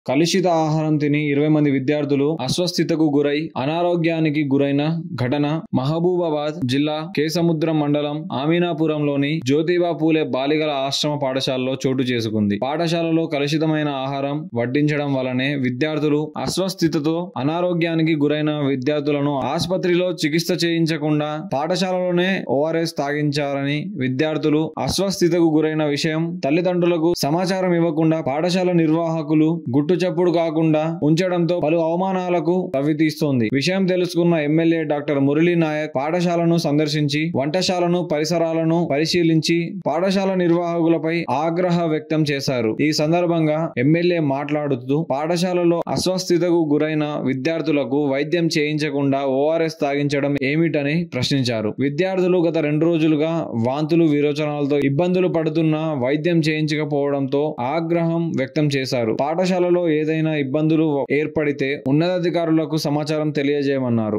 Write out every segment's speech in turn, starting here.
కలుషిత ఆహారం తిని ఇరవై మంది విద్యార్థులు అస్వస్థతకు గురై అనారోగ్యానికి గురైన ఘటన మహబూబాబాద్ జిల్లా కేసముద్రం మండలం ఆమీనాపురంలోని జ్యోతిబా పూలే బాలికల ఆశ్రమ పాఠశాలలో చోటు చేసుకుంది పాఠశాలలో కలుషితమైన ఆహారం వడ్డించడం వలనే విద్యార్థులు అస్వస్థతతో అనారోగ్యానికి గురైన విద్యార్థులను ఆసుపత్రిలో చికిత్స చేయించకుండా పాఠశాలలోనే ఓఆర్ఎస్ తాగించారని విద్యార్థులు అస్వస్థతకు గురైన విషయం తల్లిదండ్రులకు సమాచారం ఇవ్వకుండా పాఠశాల నిర్వాహకులు గుట్టు చప్పుడు కాకుండా ఉంచడంతో పలు అవమానాలకు తవ్వితీస్తోంది విషయం తెలుసుకున్న ఎమ్మెల్యే డాక్టర్ మురళీ నాయక్ పాఠశాలను సందర్శించి వంటశాలను పరిసరాలను పరిశీలించి పాఠశాల నిర్వాహకులపై ఆగ్రహ వ్యక్తం చేశారు ఈ సందర్భంగా ఎమ్మెల్యే మాట్లాడుతూ పాఠశాలలో అస్వస్థతకు గురైన విద్యార్థులకు వైద్యం చేయించకుండా ఓఆర్ఎస్ తాగించడం ఏమిటని ప్రశ్నించారు విద్యార్థులు గత రెండు రోజులుగా వాంతులు విరోచనాలతో ఇబ్బందులు పడుతున్న వైద్యం చేయించకపోవడంతో ఆగ్రహం వ్యక్తం చేశారు పాఠశాలలో ఏదైనా ఇబ్బందులు ఏర్పడితే ఉన్నతాధికారులకు సమాచారం తెలియజేయమన్నారు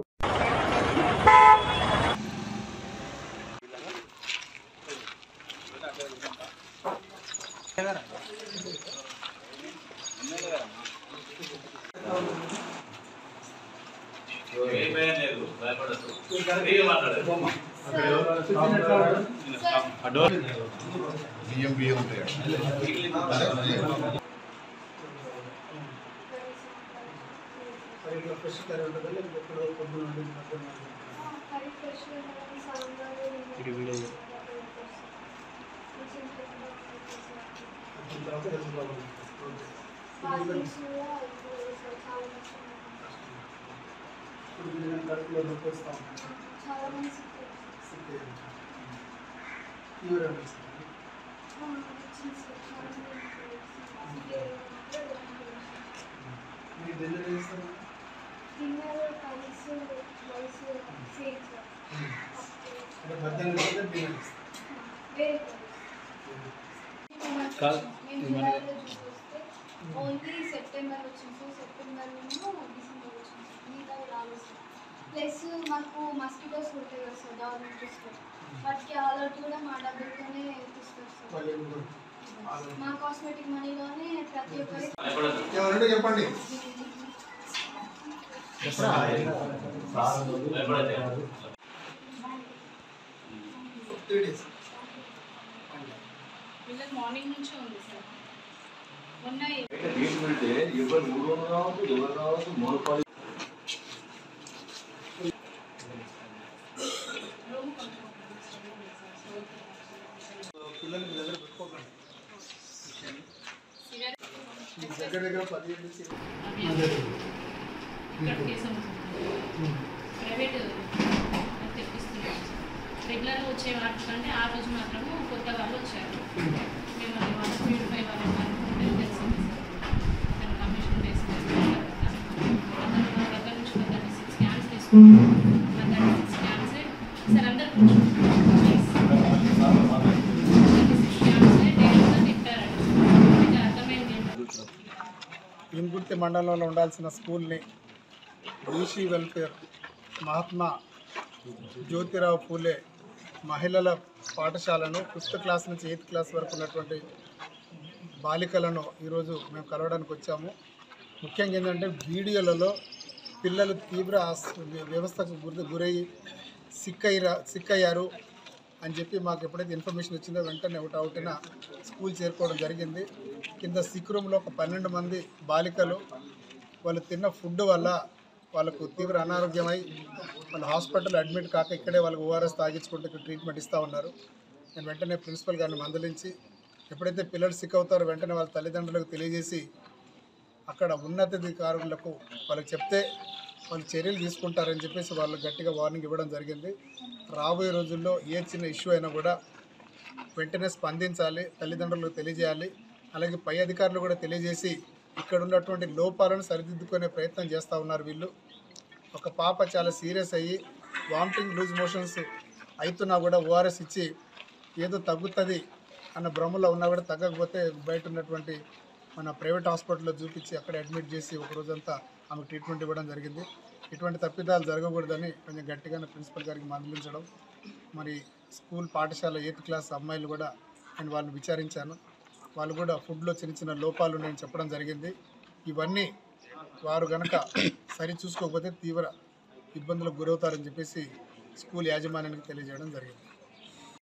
బియ్యం బియ్యం ఉంటాయి సరిగ్గా ఫ్రెష్ కర్రీ ఉంటుంది లేకపోతే ఎప్పుడో పొద్దున వండిన మధ్యాహ్నం వండిన. దాని తర్వాత హెల్త్ ప్రాబ్లం ఇప్పుడు నేను కడుపులో నొప్పి వస్తా ఉంటాను సిక్ అయ్యాను ఫీవర్ అనిపిస్తుంది మీరు డిన్నర్ చేస్తారు అంటే మధ్యాహ్నం లేదా డిన్నర్ చేస్తారు ఓన్లీ సెప్టెంబర్ వచ్చింది సో సెప్టెంబర్ డిసెంబర్ వచ్చింది మిగతా రాలేదు ప్లస్ మాకు మస్కిటోస్ ఉంటాయి కదా సార్ గవర్నమెంట్ స్కూల్ వాటికి అలర్ట్ కూడా మా డబ్బులతోనే తీస్తారు సార్ వాళ్ళు ఏమి కూడా మా కాస్మెటిక్ మనీలోనే ప్రతి ఒక్కరి ఎవరంటే చెప్పండి త్రీ డేస్ వీళ్ళకి మార్నింగ్ నుంచే ఉంది సార్ మొన్న ట్రీట్మెంట్ ఎవరు ఊరు రావచ్చు ఎవరు రావచ్చు మూడు రూమ్ పిల్లలు మీ దగ్గర పెట్టుకోకండి మీ దగ్గర దగ్గర పదిహేను నుంచి ఇక్కడ కేసు ప్రైవేట్ తెప్పిస్తున్నాం రెగ్యులర్గా వచ్చే వాటికంటే ఆ రోజు మాత్రము కొత్త వాళ్ళు వచ్చారు మేము అది వాళ్ళు ప్యూరిఫై వాళ్ళు అనుకుంటే తెలిసింది సార్ అతను కమిషన్ బేస్ అతను మా దగ్గర నుంచి ఒక థర్టీ సిక్స్ స్కాన్స్ తీసుకున్నాం ఆ థర్టీ సిక్స్ స్కాన్స్ సార్ అందరు అర్థమైంది ఏంటో ఇన్గుర్తి మండలంలో ఉండాల్సిన స్కూల్ని బీసీ వెల్ఫేర్ మహాత్మా జ్యోతిరావు పూలే మహిళల పాఠశాలను ఫిఫ్త్ క్లాస్ నుంచి ఎయిత్ క్లాస్ వరకు ఉన్నటువంటి బాలికలను ఈరోజు మేము కలవడానికి వచ్చాము ముఖ్యంగా ఏంటంటే వీడియోలలో పిల్లలు తీవ్ర ఆస్- వ్యవస్థకు గురి గురయ్యి సిక్ అయ్యారు సిక్ అయ్యారు అని చెప్పి మాకు ఎప్పుడైతే ఇన్ఫర్మేషన్ వచ్చిందో వెంటనే ఒకటి అవుటిన స్కూల్ చేరుకోవడం జరిగింది కింద సిక్ రూమ్లో ఒక పన్నెండు మంది బాలికలు వాళ్ళు తిన్న ఫుడ్ వల్ల వాళ్ళకు తీవ్ర అనారోగ్యమై వాళ్ళు హాస్పిటల్ అడ్మిట్ కాక ఇక్కడే వాళ్ళకి ఓఆర్ఎస్ తాగించుకుంటూ ఇక్కడ ట్రీట్మెంట్ ఇస్తూ ఉన్నారు నేను వెంటనే ప్రిన్సిపల్ గారిని మందలించి ఎప్పుడైతే పిల్లలు సిక్ అవుతారో వెంటనే వాళ్ళ తల్లిదండ్రులకు తెలియజేసి అక్కడ ఉన్నతాధికారులకు వాళ్ళకి చెప్తే వాళ్ళు చర్యలు తీసుకుంటారని చెప్పేసి వాళ్ళు గట్టిగా వార్నింగ్ ఇవ్వడం జరిగింది రాబోయే రోజుల్లో ఏ చిన్న ఇష్యూ అయినా కూడా వెంటనే స్పందించాలి తల్లిదండ్రులకు తెలియజేయాలి అలాగే పై అధికారులు కూడా తెలియజేసి ఇక్కడ ఉన్నటువంటి లోపాలను సరిదిద్దుకునే ప్రయత్నం చేస్తూ ఉన్నారు వీళ్ళు ఒక పాప చాలా సీరియస్ అయ్యి వామిటింగ్ లూజ్ మోషన్స్ అవుతున్నా కూడా ఓఆర్ఎస్ ఇచ్చి ఏదో తగ్గుతుంది అన్న భ్రమలో ఉన్నా కూడా తగ్గకపోతే బయట ఉన్నటువంటి మన ప్రైవేట్ హాస్పిటల్లో చూపించి అక్కడ అడ్మిట్ చేసి ఒక రోజంతా ఆమెకు ట్రీట్మెంట్ ఇవ్వడం జరిగింది ఇటువంటి తప్పిదాలు జరగకూడదని కొంచెం గట్టిగానే ప్రిన్సిపల్ గారికి మందలించడం మరి స్కూల్ పాఠశాల ఎయిత్ క్లాస్ అమ్మాయిలు కూడా నేను వాళ్ళని విచారించాను వాళ్ళు కూడా ఫుడ్లో చిన్న చిన్న లోపాలు ఉన్నాయని చెప్పడం జరిగింది ఇవన్నీ వారు గనక సరి చూసుకోకపోతే తీవ్ర ఇబ్బందులకు గురవుతారని చెప్పేసి స్కూల్ యాజమాన్యానికి తెలియజేయడం జరిగింది